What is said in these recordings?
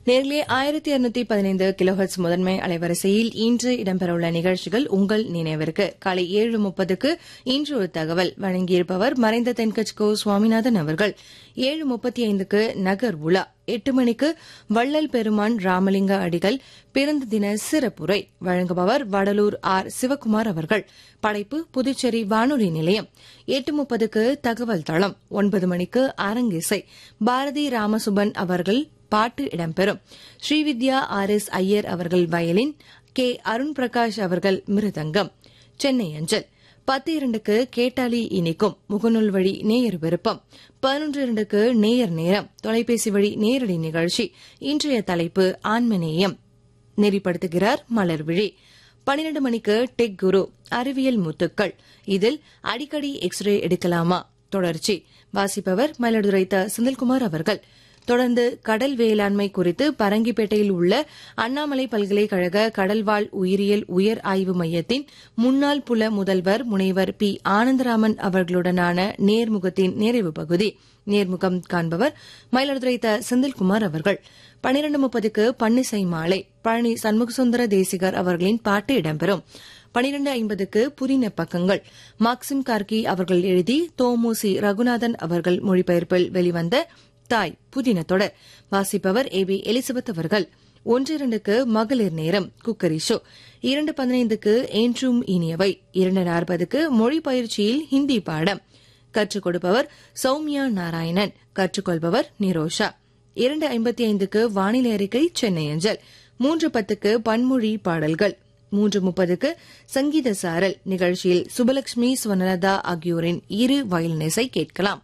நேர்களே ஆயிரத்தி இருநூத்தி பதினைந்து கிலோஹெட்ஸ் முதன்மை அலைவரிசையில் இன்று இடம்பெறவுள்ள நிகழ்ச்சிகள் உங்கள் நினைவிற்கு காலை ஏழு முப்பதுக்கு இன்று ஒரு தகவல் வழங்கியிருப்பவர் மறைந்த தென்கட்சிகோ சுவாமிநாதன் அவர்கள் ஏழு முப்பத்தி ஐந்துக்கு நகர் உலா எட்டு மணிக்கு வள்ளல் பெருமான் ராமலிங்க அடிகள் பிறந்த தின சிறப்புரை வழங்குபவர் வடலூர் ஆர் சிவக்குமார் அவர்கள் படைப்பு புதுச்சேரி வானொலி நிலையம் எட்டு முப்பதுக்கு தகவல் தளம் ஒன்பது மணிக்கு அரங்கிசை பாரதி ராமசுபன் அவர்கள் பாட்டு இடம்பெறும் ஸ்ரீவித்யா ஆர் எஸ் ஐயர் அவர்கள் வயலின் கே அருண் பிரகாஷ் அவர்கள் மிருதங்கம் சென்னை அஞ்சல் பத்து இரண்டுக்கு கேட்டாலி இனிக்கும் முகநூல் வழி நேயர் விருப்பம் பதினொன்று இரண்டுக்கு நேயர் நேரம் தொலைபேசி வழி நேரடி நிகழ்ச்சி இன்றைய தலைப்பு ஆன்மநேயம் நெறிப்படுத்துகிறார் மலர்விழி பனிரண்டு மணிக்கு டெக் குரு அறிவியல் முத்துக்கள் இதில் அடிக்கடி எக்ஸ்ரே எடுக்கலாமா தொடர்ச்சி வாசிப்பவர் மயிலாடுதுறை த செந்தில்குமார் அவர்கள் தொடர்ந்து கடல் வேளாண்மை குறித்து பரங்கிப்பேட்டையில் உள்ள அண்ணாமலை பல்கலைக்கழக கடல்வாழ் உயிரியல் உயர் ஆய்வு மையத்தின் முன்னாள் புல முதல்வர் முனைவர் பி ஆனந்தராமன் அவர்களுடனான நேர்முகத்தின் நிறைவு பகுதி நேர்முகம் காண்பவர் மயிலாடுதுறை த செந்தில்குமார் அவர்கள் பனிரண்டு முப்பதுக்கு பன்னிசை மாலை பழனி சண்முகசுந்தர தேசிகர் அவர்களின் பாட்டு இடம்பெறும் பனிரண்டு ஐம்பதுக்கு புதின பக்கங்கள் மாக்சிம் கார்கி அவர்கள் எழுதி தோமுசி ரகுநாதன் அவர்கள் மொழிபெயர்ப்பில் வெளிவந்த தாய் புதின தொடர் வாசிப்பவர் ஏ பி எலிசபெத் அவர்கள் ஒன்று இரண்டுக்கு மகளிர் நேரம் குக்கரி ஷோ இரண்டு பதினைந்துக்கு என்றும் இனியவை இரண்டு நாற்பதுக்கு மொழி பயிற்சியில் ஹிந்தி பாடம் கற்றுக் கொடுப்பவர் சௌமியா நாராயணன் கற்றுக்கொள்பவர் நிரோஷா இரண்டு ஐம்பத்தி ஐந்துக்கு வானிலை அறிக்கை சென்னை அஞ்சல் மூன்று பத்துக்கு பன்மொழி பாடல்கள் மூன்று முப்பதுக்கு சங்கீத சாரல் நிகழ்ச்சியில் சுபலட்சுமி சுவனலதா ஆகியோரின் இரு வயலினிசை கேட்கலாம்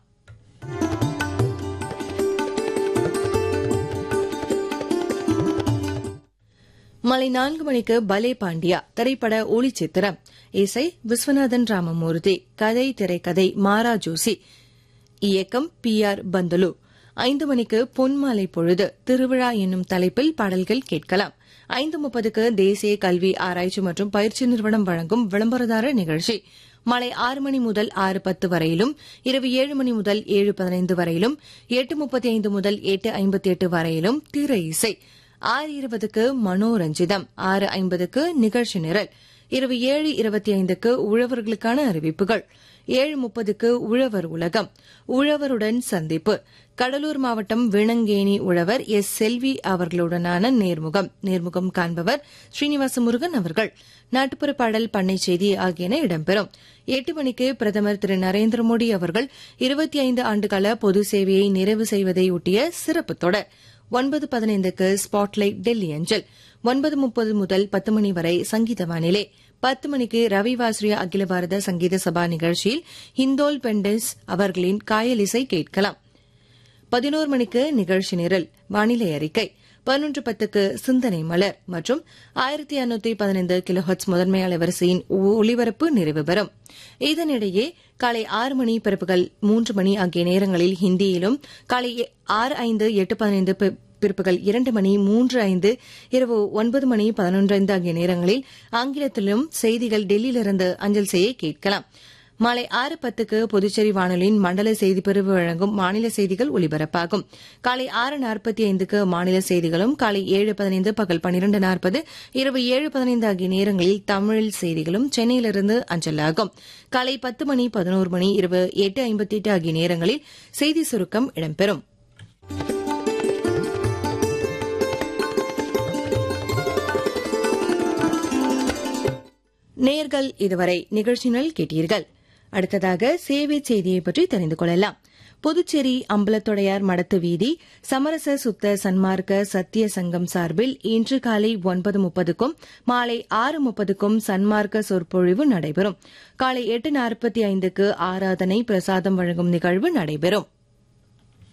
மாலை நான்கு மணிக்கு பலே பாண்டியா திரைப்பட ஒளிச்சித்திரம் இசை விஸ்வநாதன் ராமமூர்த்தி கதை திரைக்கதை மாரா ஜோசி இயக்கம் பி ஆர் பந்தலு ஐந்து மணிக்கு பொன்மாலை பொழுது திருவிழா என்னும் தலைப்பில் பாடல்கள் கேட்கலாம் ஐந்து முப்பதுக்கு தேசிய கல்வி ஆராய்ச்சி மற்றும் பயிற்சி நிறுவனம் வழங்கும் விளம்பரதார நிகழ்ச்சி மாலை ஆறு மணி முதல் ஆறு பத்து வரையிலும் இரவு ஏழு மணி முதல் ஏழு பதினைந்து வரையிலும் எட்டு முப்பத்தி ஐந்து முதல் எட்டு ஐம்பத்தி எட்டு வரையிலும் திரை இசை ஆறு இருபதுக்கு மனோரஞ்சிதம் ஆறு ஐம்பதுக்கு நிகழ்ச்சி நிரல் இரவு ஏழு இருபத்தி ஐந்துக்கு உழவர்களுக்கான அறிவிப்புகள் ஏழு முப்பதுக்கு உழவர் உலகம் உழவருடன் சந்திப்பு கடலூர் மாவட்டம் விணங்கேணி உழவர் எஸ் செல்வி அவர்களுடனான நேர்முகம் நேர்முகம் காண்பவர் ஸ்ரீனிவாச முருகன் அவர்கள் நாட்டுப்புற பாடல் பண்ணை செய்தி ஆகியன இடம்பெறும் எட்டு மணிக்கு பிரதமர் திரு நரேந்திர மோடி அவர்கள் இருபத்தி ஐந்து ஆண்டுகால பொது சேவையை நிறைவு செய்வதையொட்டிய சிறப்பு தொடர் ஒன்பது பதினைந்துக்கு ஸ்பாட்லைட் டெல்லி அஞ்சல் ஒன்பது முப்பது முதல் பத்து மணி வரை சங்கீத வானிலை பத்து மணிக்கு ரவி வாஸ்ரியா அகில பாரத சங்கீத சபா நிகழ்ச்சியில் ஹிந்தோல் பெண்டஸ் அவர்களின் காயலிசை கேட்கலாம் பதினோரு மணிக்கு நிகழ்ச்சி நிரல் வானிலை அறிக்கை பதினொன்று பத்துக்கு சிந்தனை மலர் மற்றும் ஆயிரத்தி அறுநூத்தி பதினைந்து கிலோஹட்ஸ் முதன்மை அலைவரிசையின் ஒளிபரப்பு நிறைவு பெறும் இதனிடையே காலை ஆறு மணி பிறப்புகள் மூன்று மணி ஆகிய நேரங்களில் ஹிந்தியிலும் காலை ஆறு ஐந்து எட்டு பதினைந்து பிற்பகல் இரண்டு மணி மூன்று ஐந்து இரவு ஒன்பது மணி பதினொன்று ஐந்து ஆகிய நேரங்களில் ஆங்கிலத்திலும் செய்திகள் டெல்லியிலிருந்து அஞ்சல் செய்ய கேட்கலாம் மாலை ஆறு பத்துக்கு புதுச்சேரி வானொலியின் மண்டல செய்திப்பிரிவு வழங்கும் மாநில செய்திகள் ஒலிபரப்பாகும் காலை ஆறு நாற்பத்தி ஐந்துக்கு மாநில செய்திகளும் காலை ஏழு பதினைந்து பகல் பனிரண்டு நாற்பது இரவு ஏழு பதினைந்து ஆகிய நேரங்களில் தமிழில் செய்திகளும் சென்னையிலிருந்து அஞ்சலாகும் காலை பத்து மணி பதினோரு மணி இரவு எட்டு ஐம்பத்தி எட்டு ஆகிய நேரங்களில் செய்தி சுருக்கம் இடம்பெறும் நேர்கள் இதுவரை நிகழ்ச்சிகள் கேட்டீர்கள் அடுத்ததாக சேவை செய்தியை பற்றி தெரிந்து கொள்ளலாம் புதுச்சேரி அம்பலத்தொடையார் மடத்து வீதி சமரச சுத்த சன்மார்க்க சத்திய சங்கம் சார்பில் இன்று காலை ஒன்பது முப்பதுக்கும் மாலை ஆறு முப்பதுக்கும் சன்மார்க்க சொற்பொழிவு நடைபெறும் காலை எட்டு நாற்பத்தி ஐந்துக்கு ஆராதனை பிரசாதம் வழங்கும் நிகழ்வு நடைபெறும்